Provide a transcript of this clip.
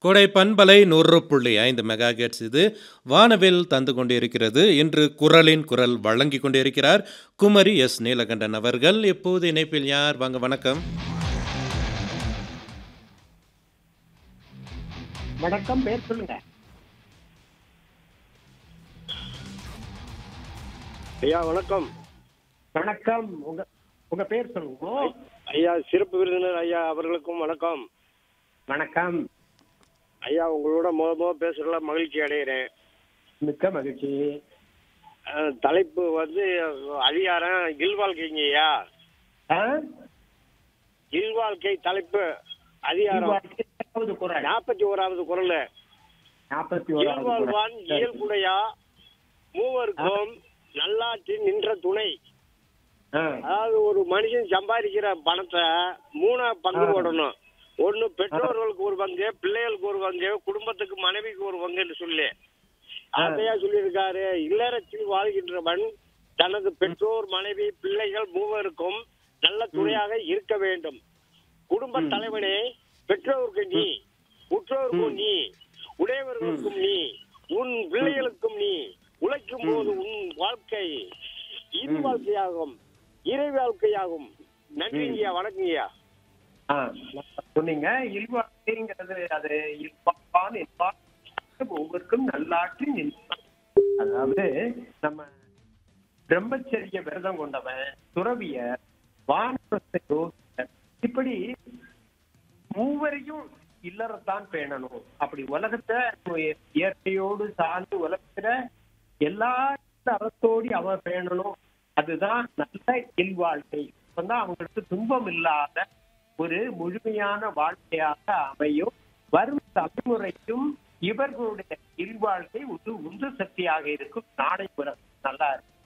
கொடை பண்பலை நூறு புள்ளி ஐந்து மெகா இது வானவில் தந்து கொண்டிருக்கிறது இன்று குரலின் குரல் வழங்கி கொண்டிருக்கிறார் குமரி எஸ் நீலகண்டன் அவர்கள் இப்போது இணைப்பில் யார் வாங்க வணக்கம் வணக்கம் பேர் சொல்லுங்க ஐயா வணக்கம் வணக்கம் உங்க உங்க பேர் சொல்லுங்க ஐயா சிறப்பு விருந்தினர் ஐயா அவர்களுக்கும் வணக்கம் வணக்கம் ஐயா உங்களோட முத முத பேசுறதுல மகிழ்ச்சி அடைகிறேன் மிக்க மகிழ்ச்சி அஹ், தலைப்பு வந்து அதிகாரம் இல்வாழ்க்கைங்க ஐயா ஆ? இல்வாழ்க்கை தலைப்பு அதிகாரம் இருபதாவது குரல் நாற்பத்தி ஓராவது குரல் நாற்பத்தி ஓராவது இல்வாழ்வான் குரல். இயல்புடையா மூவருக்கும் நல்லாற்றி நின்ற துணை ஆ. அதாவது ஒரு மனுஷன் சம்பாதிக்கிற பணத்தை மூணா பங்கு ஆ. போடணும் ஒண்ணு பெற்றோர்களுக்கு ஒரு பங்கு பிள்ளைகளுக்கு ஒரு பங்கு குடும்பத்துக்கு மனைவிக்கு ஒரு பங்குன்னு சொல்லி ஆ. அதையா சொல்லியிருக்காரு இல்லறத்தில் வாழ்கின்றவன் தனது பெற்றோர் மனைவி பிள்ளைகள் மூவருக்கும் நல்ல துணையாக இருக்க வேண்டும் குடும்ப ம். தலைவனே பெற்றோருக்கு நீ உற்றோருக்கும் நீ உடையவர்களுக்கும் நீ உன் பிள்ளைகளுக்கும் நீ உழைக்கும் போது உன் வாழ்க்கை இது ம். வாழ்க்கையாகும் இறை வாழ்க்கையாகும் நன்றிங்கய்யா வணக்கங்கய்யா ஆ, நல்லா சொன்னீங்க இல்வாழ்க்கைங்கிறது அது இல்வான் இல்வான் ஒவ்வொருக்கும் நல்லாற்றி நின்றான். அதாவது நம்ம பிரம்மச்சரிய விரதம் கொண்டவன் துறவிய வானத்தை யோகியர், இப்படி மூவரையும் இல்லறத்தான் பேணணும் அப்படி உலகத்தை இயற்கையோடு சார்ந்து உலகத்துல எல்லா அறத்தோடி அவன் பேணணும் அதுதான் நல்ல இல்வாழ்க்கை அப்பதான் அவங்களுக்கு துன்பம் இல்லாத ஒரு முழுமையான வாழ்க்கையாக அமையும் வரும் தலைமுறைக்கும் இவர்களுடைய இல்வாழ்க்கை ஒரு உந்து சக்தியாக இருக்கும் நாடை நல்லா இருக்கும்